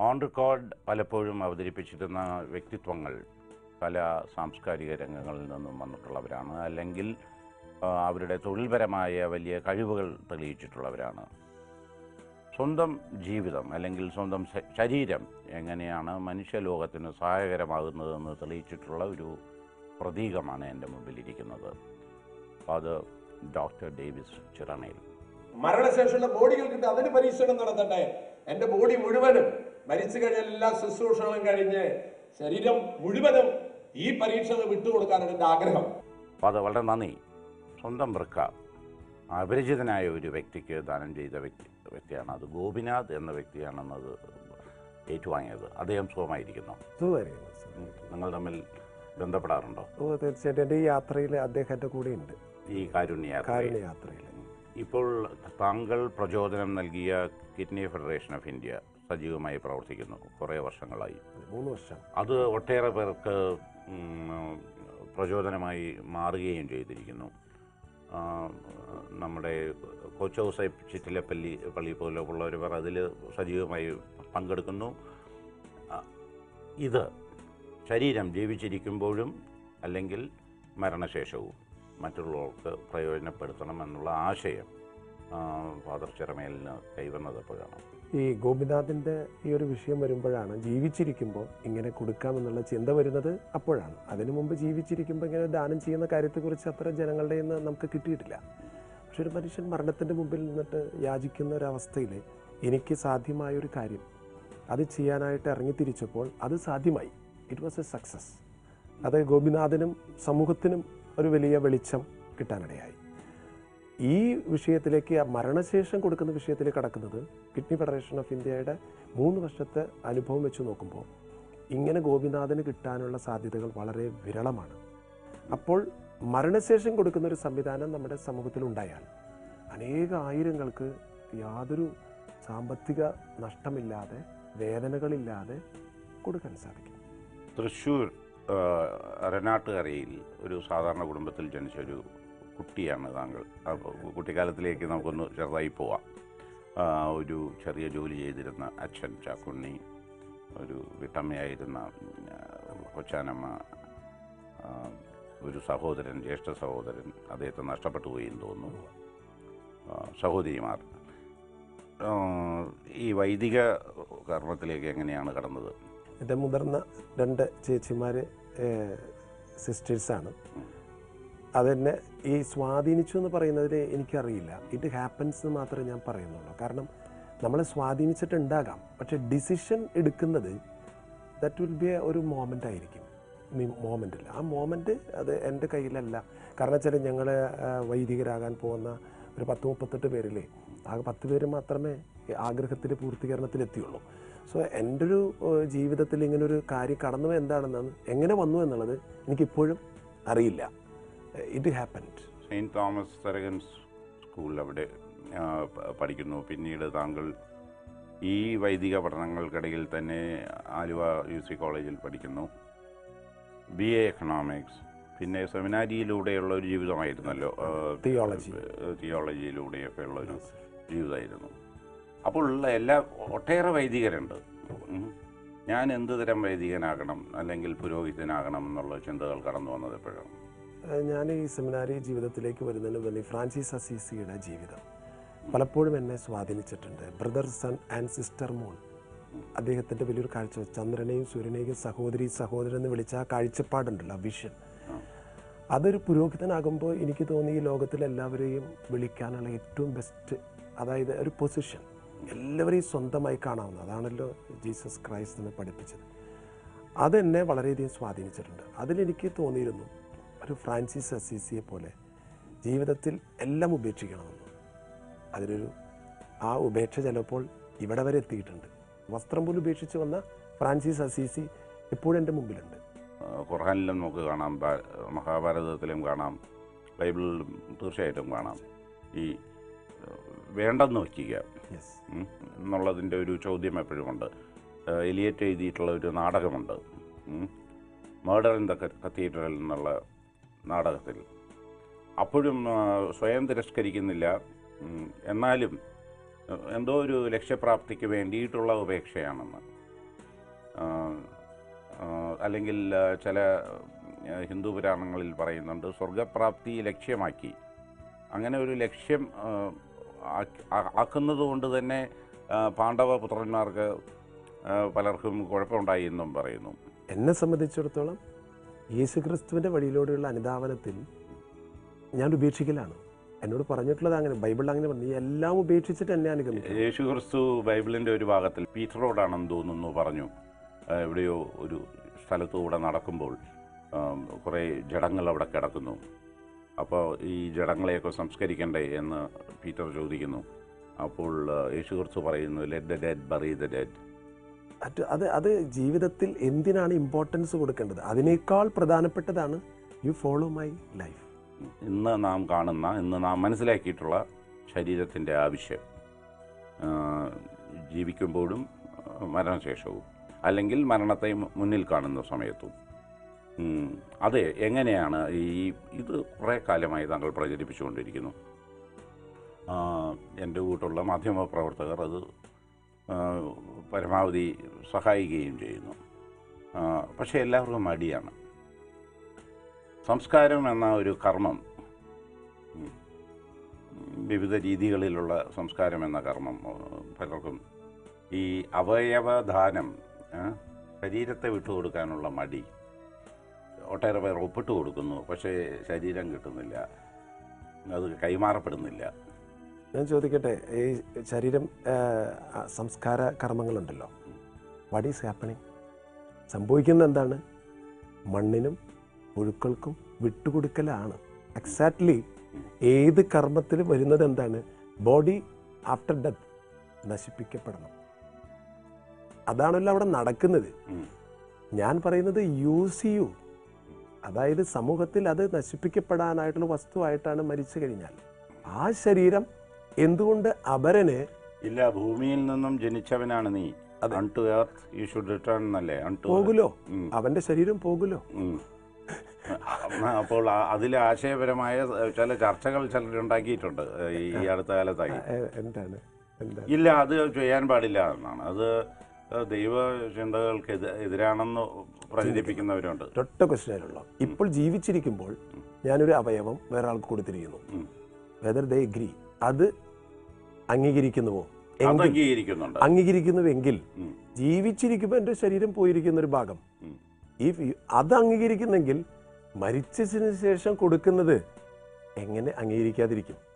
On record പലപ്പോഴും അവതരിപ്പിച്ചിരുന്ന വ്യക്തിത്വങ്ങൾ പല സാംസ്കാരിക രംഗങ്ങളിൽ നിന്നും വന്നിട്ടുള്ളവരാണ് അല്ലെങ്കിൽ ആ, അവരുടെ തൊഴിൽപരമായ വലിയ കഴിവുകൾ തെളിയിച്ചിട്ടുള്ളവരാണ് സ്വന്തം ജീവിതം അല്ലെങ്കിൽ സ്വന്തം ശ- ശരീരം എങ്ങനെയാണ് മനുഷ്യലോകത്തിന് സഹായകരമാകുന്നതെന്ന് തെളിയിച്ചിട്ടുള്ള ഒരു പ്രതീകമാണ് എൻ്റെ മുമ്പിലിരിക്കുന്നത് അപ്പോൾ അത് ഡോക്ടർ ഡേവിസ് ചിറണയിൽ മരണശേഷമുള്ള ബോഡികൾ കിട്ടി അതിന് പരീക്ഷണം നടത്തട്ടെ എന്റെ ബോഡി മുഴുവനും മരിച്ചു കഴിഞ്ഞ എല്ലാ ശുശ്രൂഷകളും കഴിഞ്ഞ് ശരീരം മുഴുവനും ഈ പരീക്ഷകൾ വിട്ടുകൊടുക്കാനാണ് എന്റെ ആഗ്രഹം അപ്പോൾ അത് വളരെ നന്ദി സ്വന്തം വൃക്ക അപരിചിതനായ ഒരു വ്യക്തിക്ക് ദാനം ചെയ്ത വ്യക്തി വ്യക്തിയാണ് അത് ഗോപിനാഥ് എന്ന വ്യക്തിയാണെന്നത് ഏറ്റുവാങ്ങിയത് അദ്ദേഹം സുഖമായിരിക്കുന്നു സുഖമായിരിക്കുന്നു സർ. നിങ്ങൾ തമ്മിൽ ബന്ധപ്പെടാറുണ്ടോ ഓ തീർച്ചയായിട്ടും എൻ്റെ ഈ യാത്രയിൽ അദ്ദേഹം എൻ്റെ കൂടെ ഉണ്ട് ഈ കാരുണ്യ യാത്രയിൽ? കാരുണ്യ യാത്രയിൽ ഇപ്പോൾ താങ്കൾ പ്രചോദനം നൽകിയ കിഡ്നി ഫെഡറേഷൻ ഓഫ് ഇന്ത്യ സജീവമായി പ്രവർത്തിക്കുന്നു കുറേ വർഷങ്ങളായി മൂന്ന് വർഷം അത് ഒട്ടേറെ പേർക്ക് ഉം, പ്രചോദനമായി മാറുകയും ചെയ്തിരിക്കുന്നു ആ, നമ്മുടെ കൊച്ചൗസൈപ്പ് ചിറ്റിലപ്പള്ളി പള്ളി പോലുള്ളവർ അതിൽ സജീവമായി പങ്കെടുക്കുന്നു ആ, ഇത് ശരീരം ജീവിച്ചിരിക്കുമ്പോഴും അല്ലെങ്കിൽ മരണശേഷവും മറ്റുള്ളവർക്ക് പ്രയോജനപ്പെടുത്തണമെന്നുള്ള ആശയം ആ, ഫാദർ ചിറമേലിന് കൈവന്നത് എപ്പോഴാണ് ഈ ഗോപിനാഥിൻ്റെ ഈ ഒരു വിഷയം വരുമ്പോഴാണ് ജീവിച്ചിരിക്കുമ്പോൾ ഇങ്ങനെ കൊടുക്കാമെന്നുള്ള ചിന്ത വരുന്നത് അപ്പോഴാണ് അതിനു മുമ്പ് ജീവിച്ചിരിക്കുമ്പോൾ ഇങ്ങനെ ദാനം ചെയ്യുന്ന കാര്യത്തെക്കുറിച്ച് അത്ര ജനങ്ങളുടെ നിന്ന് നമുക്ക് കിട്ടിയിട്ടില്ല പക്ഷെ ഒരു മനുഷ്യൻ മരണത്തിൻ്റെ മുമ്പിൽ നിന്നിട്ട് യാചിക്കുന്ന ഒരവസ്ഥയിൽ എനിക്ക് സാധ്യമായ ഒരു കാര്യം അത് ചെയ്യാനായിട്ട് ഇറങ്ങി തിരിച്ചപ്പോൾ അത് സാധ്യമായി ഇറ്റ് വാസ് എ സക്സസ് അത് ഗോപിനാഥനും സമൂഹത്തിനും ഒരു വലിയ വെളിച്ചം കിട്ടാനിടയായി ഈ വിഷയത്തിലേക്ക് ആ മരണശേഷം കൊടുക്കുന്ന വിഷയത്തിലേക്ക് കടക്കുന്നത് കിഡ്നി ഫെഡറേഷൻ ഓഫ് ഇന്ത്യയുടെ മൂന്ന് വർഷത്തെ അനുഭവം വെച്ച് നോക്കുമ്പോൾ ഇങ്ങനെ ഗോപിനാഥന് കിട്ടാനുള്ള സാധ്യതകൾ വളരെ വിരളമാണ് അപ്പോൾ മരണശേഷം കൊടുക്കുന്ന ഒരു സംവിധാനം നമ്മുടെ സമൂഹത്തിൽ ഉണ്ടായാൽ അനേക ആയിരങ്ങൾക്ക് യാതൊരു സാമ്പത്തിക നഷ്ടമില്ലാതെ വേദനകളില്ലാതെ കൊടുക്കാൻ സാധിക്കും തൃശ്ശൂർ ആ, അരനാട്ടുകരയിൽ ഒരു സാധാരണ കുടുംബത്തിൽ ജനിച്ച ഒരു കുട്ടിയാണ് താങ്കൾ അപ്പോൾ കുട്ടിക്കാലത്തിലേക്ക് നമുക്കൊന്ന് ചെറുതായി പോവാം ആ, ഒരു ചെറിയ ജോലി ചെയ്തിരുന്ന അച്ഛൻ ചാക്കുണ്ണി ഒരു വീട്ടമ്മയായിരുന്ന ആ, കൊച്ചാനമ്മ ആ, ഒരു സഹോദരൻ ജ്യേഷ്ഠ സഹോദരൻ അദ്ദേഹത്തെ നഷ്ടപ്പെട്ടു പോയി എന്ന് തോന്നുന്നു ആ, സഹോദരിമാർ ആ, ഈ വൈദിക കർമ്മത്തിലേക്ക് എങ്ങനെയാണ് കടന്നത് എൻ്റെ മുതിർന്ന രണ്ട് ചേച്ചിമാർ സിസ്റ്റേഴ്സാണ് അതെന്നെ ഈ സ്വാധീനിച്ചു എന്ന് പറയുന്നതിൽ എനിക്കറിയില്ല ഇറ്റ് ഹാപ്പൻസ് എന്ന് മാത്രമേ ഞാൻ പറയുന്നുള്ളൂ കാരണം നമ്മളെ സ്വാധീനിച്ചിട്ടുണ്ടാകാം പക്ഷെ ഡിസിഷൻ എടുക്കുന്നത് ദാറ്റ് വിൽ ബി ഒരു മോമെൻ്റ് ആയിരിക്കും മോമെൻറ്റിൽ ആ മോമെൻറ്റ് അത് എൻ്റെ കയ്യിലല്ല കാരണം വെച്ചാൽ ഞങ്ങൾ വൈദികരാകാൻ പോകുന്ന ഒരു പത്ത് മുപ്പത്തെട്ട് പേരില്ലേ ആകെ പത്ത് പേര് മാത്രമേ ഈ ആഗ്രഹത്തിൽ പൂർത്തീകരണത്തിലെത്തിയുള്ളൂ സോ എൻ്റെ ഒരു ഏഹ്, ജീവിതത്തിൽ ഇങ്ങനെ ഒരു കാര്യം കടന്നു എന്താണെന്ന് എങ്ങനെ വന്നു എന്നുള്ളത് എനിക്കിപ്പോഴും അറിയില്ല ഇറ്റ് ഹാപ്പൻഡ് സെയിൻറ്റ് തോമസ് സെറഗൻസ് സ്കൂളിൽ അവിടെ ആ, പ- പഠിക്കുന്നു പിന്നീട് താങ്കൾ ഈ വൈദിക പഠനങ്ങൾക്കിടയിൽ തന്നെ ആലുവ യു സി കോളേജിൽ പഠിക്കുന്നു ബി എ എക്കണോമിക്സ് പിന്നെ സെമിനാരിയിലൂടെയുള്ള ഒരു ജീവിതമായിരുന്നല്ലോ ആ, Theology. തിയോളജിയിലൂടെയൊക്കെ ഉള്ള ഒരു ജീവിതമായിരുന്നു അപ്പോൾ ഉള്ള എല്ലാ ഒട്ടേറെ വൈദികരുണ്ട് ഉം. ഞാൻ എന്ത് തരം വൈദികനാകണം അല്ലെങ്കിൽ പുരോഹിതനാകണം എന്നുള്ള ചിന്തകൾ കടന്നു വന്നത് എപ്പോഴാണ് ഞാൻ ഈ സെമിനാരി ജീവിതത്തിലേക്ക് വരുന്നതിന് മുന്നേ ഫ്രാൻസിസ് അസീസിയുടെ ജീവിതം പലപ്പോഴും എന്നെ സ്വാധീനിച്ചിട്ടുണ്ട് brother sun and sister moon അദ്ദേഹത്തിൻ്റെ വലിയൊരു കാഴ്ച ചന്ദ്രനെയും സൂര്യനെയും സഹോദരി സഹോദരൻ എന്ന് വിളിച്ച ആ കാഴ്ചപ്പാടുണ്ടല്ലോ ആ വിഷൻ അതൊരു പുരോഹിതനാകുമ്പോൾ എനിക്ക് തോന്നി ഈ ലോകത്തിൽ എല്ലാവരെയും വിളിക്കാനുള്ള ഏറ്റവും ബെസ്റ്റ് അതായത് ഒരു പൊസിഷൻ എല്ലാവരെയും സ്വന്തമായി കാണാവുന്ന അതാണല്ലോ ജീസസ് ക്രൈസ്റ്റ് നമ്മെ പഠിപ്പിച്ചത് അതെന്നെ വളരെയധികം സ്വാധീനിച്ചിട്ടുണ്ട് അതിലെനിക്ക് തോന്നിയിരുന്നു ഒരു ഫ്രാൻസിസ് അസീസിയെ പോലെ ജീവിതത്തിൽ എല്ലാം ഉപേക്ഷിക്കണമെന്ന് അതിലൊരു ആ ഉപേക്ഷ ചിലപ്പോൾ ഇവിടെ വരെ എത്തിയിട്ടുണ്ട് വസ്ത്രം പോലും ഉപേക്ഷിച്ച് വന്ന ഫ്രാൻസിസ് അസീസി എപ്പോഴും എൻ്റെ മുമ്പിലുണ്ട് ആ, ഖുർആനിലും നമുക്ക് കാണാം ബാ- മഹാഭാരതത്തിലും കാണാം ബൈബിളിലും തീർച്ചയായിട്ടും കാണാം ഈ ആ, വേണ്ടെന്ന് വയ്ക്കുക യെസ് ഉം, എന്നുള്ളതിൻ്റെ ഒരു ചോദ്യം എപ്പോഴുമുണ്ട് ആ, എലിയറ്റ് എഴുതിയിട്ടുള്ള ഒരു നാടകമുണ്ട് മേഡർ ഇൻ ദ കത്തീഡ്രൽ എന്നുള്ള നാടകത്തിൽ അപ്പോഴും ആ, സ്വയം തിരസ്കരിക്കുന്നില്ല ഉം, എന്നാലും ആ, എന്തോ ഒരു ലക്ഷ്യപ്രാപ്തിക്ക് വേണ്ടിയിട്ടുള്ള ഉപേക്ഷയാണെന്ന് ആ, ആ, അല്ലെങ്കിൽ ആ, ചില ആ, ഹിന്ദു പുരാണങ്ങളിൽ പറയുന്നുണ്ട് സ്വർഗപ്രാപ്തി ലക്ഷ്യമാക്കി അങ്ങനെ ഒരു ലക്ഷ്യം ആ, ആക്കി- ആ- ആക്കുന്നത് കൊണ്ട് തന്നെ ആ, പാണ്ഡവ പുത്രന്മാർക്ക് ആ, പലർക്കും കുഴപ്പമുണ്ടായി എന്നും പറയുന്നു എന്നെ സംബന്ധിച്ചിടത്തോളം യേശുക്രിസ്തുവിൻ്റെ വഴിയിലൂടെയുള്ള അനുധാവനത്തിൽ ഞാൻ ഉപേക്ഷിക്കലാണ് എന്നോട് പറഞ്ഞിട്ടുള്ളത് അങ്ങനെ ബൈബിളിൽ അങ്ങനെ പറഞ്ഞു നീ എല്ലാം ഉപേക്ഷിച്ചിട്ട് എന്നെ അനുഗമിക്കും യേശു ക്രിസ്തു ബൈബിളിൻ്റെ ഒരു ഭാഗത്തിൽ പീറ്ററോടാണെന്ന് തോന്നുന്നു പറഞ്ഞു ആ, എവിടെയോ ഒരു സ്ഥലത്തൂടെ നടക്കുമ്പോൾ ആം, കുറേ ജഡങ്ങൾ അവിടെ കിടക്കുന്നു അപ്പോൾ ഈ ജഡങ്ങളെയൊക്കെ സംസ്കരിക്കണ്ടേ എന്ന് പീറ്റർ ചോദിക്കുന്നു അപ്പോൾ ആ, യേശു ക്രിസ്തു പറയുന്നു let the dead bury the dead അത് അത് അത് ജീവിതത്തിൽ എന്തിനാണ് ഇമ്പോർട്ടൻസ് കൊടുക്കേണ്ടത് അതിനേക്കാൾ പ്രധാനപ്പെട്ടതാണ് യു ഫോളോ മൈ ലൈഫ് ഇന്ന് നാം കാണുന്ന ഇന്ന് നാം മനസ്സിലാക്കിയിട്ടുള്ള ശരീരത്തിൻ്റെ ആവശ്യം ആ, ജീവിക്കുമ്പോഴും ആ, മരണശേഷവും അല്ലെങ്കിൽ മരണത്തെ മു- മുന്നിൽ കാണുന്ന സമയത്തും ഉം, അത് എങ്ങനെയാണ് ഈ ഇത് കുറേ കാലമായി താങ്കൾ പ്രചരിപ്പിച്ചുകൊണ്ടിരിക്കുന്നു ആ, എൻ്റെ കൂട്ടുള്ള മാധ്യമ പ്രവർത്തകർ അത് ആ, പരമാവധി സഹായിക്കുകയും ചെയ്യുന്നു ആ, പക്ഷേ എല്ലാവർക്കും മടിയാണ് സംസ്കാരം എന്ന ഒരു കർമ്മം ഉം, വിവിധ രീതികളിലുള്ള സംസ്കാരം എന്ന കർമ്മം ഏഹ്, പലർക്കും ഈ അവയവദാനം ഏഹ്, ശരീരത്തെ വിട്ടുകൊടുക്കാനുള്ള മടി ഒട്ടേറെ പേർ ഒപ്പിട്ട് കൊടുക്കുന്നു പക്ഷേ ശരീരം കിട്ടുന്നില്ല അത് കൈമാറപ്പെടുന്നില്ല ഞാൻ ചോദിക്കട്ടെ ഈ ശരീരം ആ, ആ, സംസ്കാര കർമ്മങ്ങളുണ്ടല്ലോ വാട്ട് ഈസ് ഹാപ്പണിങ് സംഭവിക്കുന്നത് എന്താണ് മണ്ണിനും പുഴുക്കൾക്കും വിട്ടുകൊടുക്കലാണ് എക്സാക്ട്ലി ഏത് കർമ്മത്തിൽ വരുന്നത് എന്താണ് ബോഡി ആഫ്റ്റർ ഡെത്ത് നശിപ്പിക്കപ്പെടണം അതാണല്ലോ അവിടെ നടക്കുന്നത് ഉം. ഞാൻ പറയുന്നത് യൂസ് ചെയ്യൂ അതായത് സമൂഹത്തിൽ അത് നശിപ്പിക്കപ്പെടാനായിട്ടുള്ള വസ്തുവായിട്ടാണ് മരിച്ചു കഴിഞ്ഞാൽ ആ ശരീരം എന്തുകൊണ്ട് അപരന് ഇല്ല ഭൂമിയിൽ നിന്നും ജനിച്ചവനാണ് നീ unto earth you should return എന്നല്ലേ അൺ ടു പോകുലോ അവന്റെ ശരീരം പോകുലോ ഉം. ആ, അപ്പോൾ ആ- അതിൽ ആശയപരമായ ചില ചർച്ചകൾ ചിലരുണ്ടാക്കിയിട്ടുണ്ട് ഈ അടുത്ത കാലത്തായി എ- എന്താണ് എന്താണ് ഇല്ല അത് ചെയ്യാൻ പാടില്ല എന്നാണ് അത് ദൈവ ചിന്തകൾക്ക് എതി- എതിരാണെന്ന് പ്രചരിപ്പിക്കുന്നവരുണ്ട് ഒരൊറ്റ ക്വസ്റ്റ്യനുള്ളൂ ഇപ്പോൾ ജീവിച്ചിരിക്കുമ്പോൾ ഞാനൊരു അവയവം വേറെ ആൾക്ക് കൊടുത്തിരിക്കുന്നു ഉം. വെദർ ദേ എഗ്രി അത് അംഗീകരിക്കുന്നുവോ അത് എങ്കിൽ അംഗീകരിക്കുന്നുണ്ട് അംഗീകരിക്കുന്നുവെങ്കിൽ ഉം. ജീവിച്ചിരിക്കുമ്പോൾ എൻ്റെ ശരീരം പോയിരിക്കുന്ന ഒരു ഭാഗം ഉം. ഈ അത് അംഗീകരിക്കുന്നെങ്കിൽ മരിച്ചതിന് ശേഷം കൊടുക്കുന്നത് എങ്ങനെ അംഗീകരിക്കാതിരിക്കും